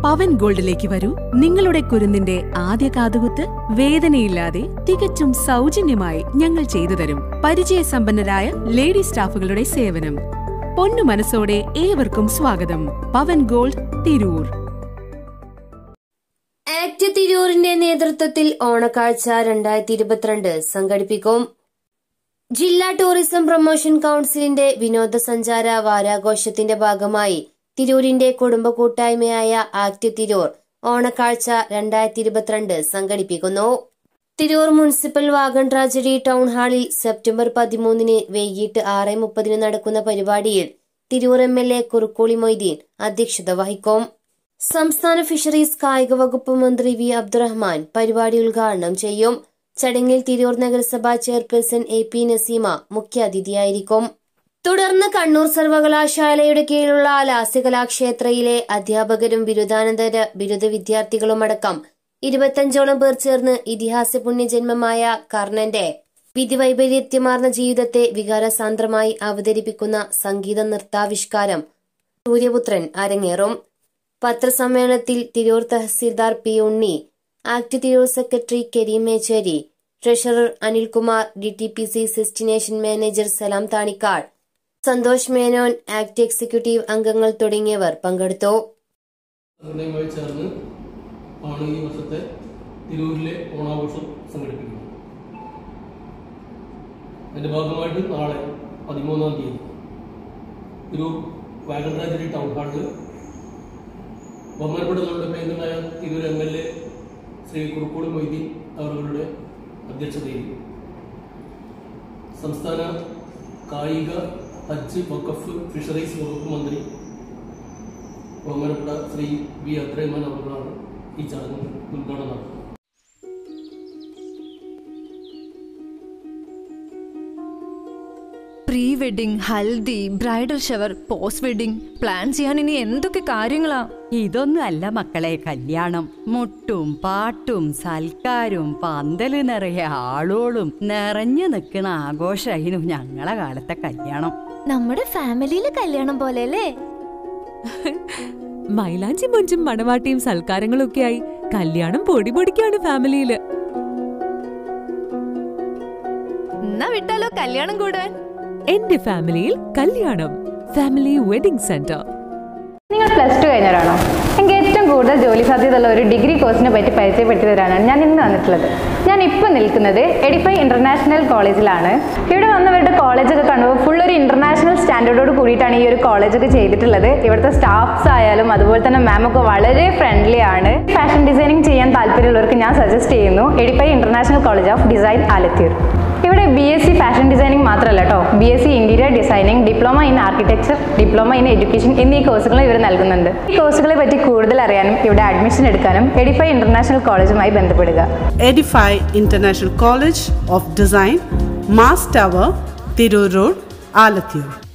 പവൻ ഗോൾഡിലേക്ക് വരൂ നിങ്ങളുടെ കുരുന്നിന്റെ ആദ്യ കാതുകുത്ത് വേദനയില്ലാതെ തികച്ചും സൗജന്യമായി ഞങ്ങൾ ചെയ്തു തരും പരിചയസമ്പന്നരായ ലേഡി സ്റ്റാഫുകളുടെ സേവനം പൊന്നു മനസ്സോടെ ഏവർക്കും സ്വാഗതം പവൻ ഗോൾഡ് തിരൂർ ആക്ട് തിരൂരിന്റെ നേതൃത്വത്തിൽ ഓണക്കാഴ്ച രണ്ടായിരത്തി ഇരുപത്തിരണ്ട് സംഘടിപ്പിക്കും ജില്ലാ ടൂറിസം പ്രൊമോഷൻ കൌൺസിലിന്റെ വിനോദസഞ്ചാര വാരാഘോഷത്തിന്റെ ഭാഗമായി തിരൂരിന്റെ കുടുംബ കൂട്ടായ്മയായ ആക്ട് തിരൂർ ഓണക്കാഴ്ച രണ്ടായിരത്തി ഇരുപത്തിരണ്ട് സംഘടിപ്പിക്കുന്നു Tirur municipal wagon tragedy town ഹാളിൽ സെപ്റ്റംബർ പതിമൂന്നിന് വൈകിട്ട് ആറ് മുപ്പതിന് നടക്കുന്ന പരിപാടിയിൽ Tirur M L A Kurukkoli Moideen അധ്യക്ഷത വഹിക്കും സംസ്ഥാന ഫിഷറീസ് കായിക വകുപ്പ് മന്ത്രി വി അബ്ദുറഹ്മാൻ പരിപാടി ഉദ്ഘാടനം ചെയ്യും ചടങ്ങിൽ തിരൂർ നഗരസഭാ ചെയർപേഴ്സൺ എ പി നസീമ മുഖ്യാതിഥിയായിരിക്കും തുടർന്ന് കണ്ണൂർ സർവകലാശാലയുടെ കീഴിലുള്ള ലാസ്യകലാക്ഷേത്രയിലെ അധ്യാപകരും ബിരുദാനന്തര ബിരുദ വിദ്യാർത്ഥികളുമടക്കം ഇരുപത്തഞ്ചോളം പേർ ചേർന്ന് ഇതിഹാസ പുണ്യജന്മമായ കർണന്റെ വിധിവൈപരീത്യമാർന്ന ജീവിതത്തെ വികാരസാന്ദ്രമായി അവതരിപ്പിക്കുന്ന സംഗീത നൃത്താവിഷ്കാരം സൂര്യപുത്രൻ അരങ്ങേറും പത്രസമ്മേളനത്തിൽ തിരൂർ തഹസീൽദാർ P Unni ACT Tirur secretary Kareem Mecheri treasurer Anilkumar D T P C destination manager Salam Thanikkad Santhosh Menon ACT executive അംഗങ്ങൾ തുടങ്ങിയവർ പങ്കെടുത്തു സംഘടനയുമായി ചേർന്ന് ആണ് ഈ വർഷത്തെ തിരൂരിലെ ഓണാഘോഷം സംഘടിപ്പിക്കുന്നത് അതിന്റെ ഭാഗമായിട്ട് നാളെ പതിമൂന്നാം തീയതി തിരൂർ വാഗൺ ട്രാജഡി ടൗൺ ഹാളിൽ ബഹുമാനപ്പെട്ട നമ്മുടെ പേരുണ്ടായ Tirur M L A Shri Kurukkodu Moideen അവരുടെ അധ്യക്ഷതയിൽ സംസ്ഥാന കായിക ഹജ്ജ് വഖഫ് ഫിഷറീസ് വകുപ്പ് മന്ത്രി ബഹുമാനപ്പെട്ട ശ്രീ വി അബ്ദുറഹ്മാൻ അവர்களാണ് ഈ ചടങ്ങ് ഉദ്ഘാടനം നടത്തുന്നത് pre wedding haldi bridal shower post wedding plan ചെയ്യാൻ ഇനി എന്തൊക്കെ കാര്യങ്ങളാ ഇതൊന്നും അല്ല മക്കളെ കല്യാണം മുട്ടും പാട്ടും സൽക്കാരും പന്തല് നിറയെ ആളോളും നിറഞ്ഞു നിൽക്കുന്ന ആഘോഷമായിരുന്നു ഞങ്ങളെ കാലത്തെ കല്യാണം നമ്മുടെ ഫാമിലിയിലെ കല്യാണം പോലെ അല്ലേ മൈലാഞ്ചി മൊഞ്ചും മണവാട്ടിയും സൽക്കാരങ്ങളും ഒക്കെയായി കല്യാണം പൊടി പൊടിക്കാണ് ഫാമിലിയില് എന്നാ വിട്ടാലോ കല്യാണം കൂടാൻ എന്റെ ഫാമിലിയിൽ കല്യാണം ഫാമിലി വെഡിംഗ് സെന്റർ നിങ്ങൾ പ്ലസ് ടു കഴിഞ്ഞവരാണോ എനിക്ക് ഏറ്റവും കൂടുതൽ ജോലി സാധ്യതയുള്ള ഒരു ഡിഗ്രി കോഴ്സിനെ പറ്റി പരിചയപ്പെടുത്തി തരാനാണ് ഞാൻ ഇന്ന് വന്നിട്ടുള്ളത് ഞാൻ ഇപ്പോൾ നിൽക്കുന്നത് എഡിഫൈ ഇന്റർനാഷണൽ കോളേജിലാണ് ഇവിടെ വന്നവരുടെ കോളേജൊക്കെ കാണുമ്പോൾ ഫുൾ ഒരു ഇന്റർനാഷണൽ സ്റ്റാൻഡേർഡോട് കൂടിയിട്ടാണ് ഈ ഒരു കോളേജൊക്കെ ചെയ്തിട്ടുള്ളത് ഇവിടുത്തെ സ്റ്റാഫ്സ് ആയാലും അതുപോലെ തന്നെ മാം ഒക്കെ വളരെ ഫ്രണ്ട്ലി ആണ് ഫാഷൻ ഡിസൈനിങ് ചെയ്യാൻ താല്പര്യമുള്ളവർക്ക് ഞാൻ സജസ്റ്റ് ചെയ്യുന്നു Edify international college of design Alathur ഇവിടെ B S C fashion designing മാത്രമല്ല കേട്ടോ B S C interior designing diploma in architecture diploma in education എന്നീ കോഴ്സുകൾ ഇവർ നൽകുന്നുണ്ട് ഈ കോഴ്സുകളെ പറ്റി കൂടുതൽ അറിയാനും ഇവിടെ അഡ്മിഷൻ എടുക്കാനും എഡിഫൈ ഇന്റർനാഷണൽ കോളേജുമായി ബന്ധപ്പെടുക Edify International College of Design, Mass Tower, Tirur Road, Alathur.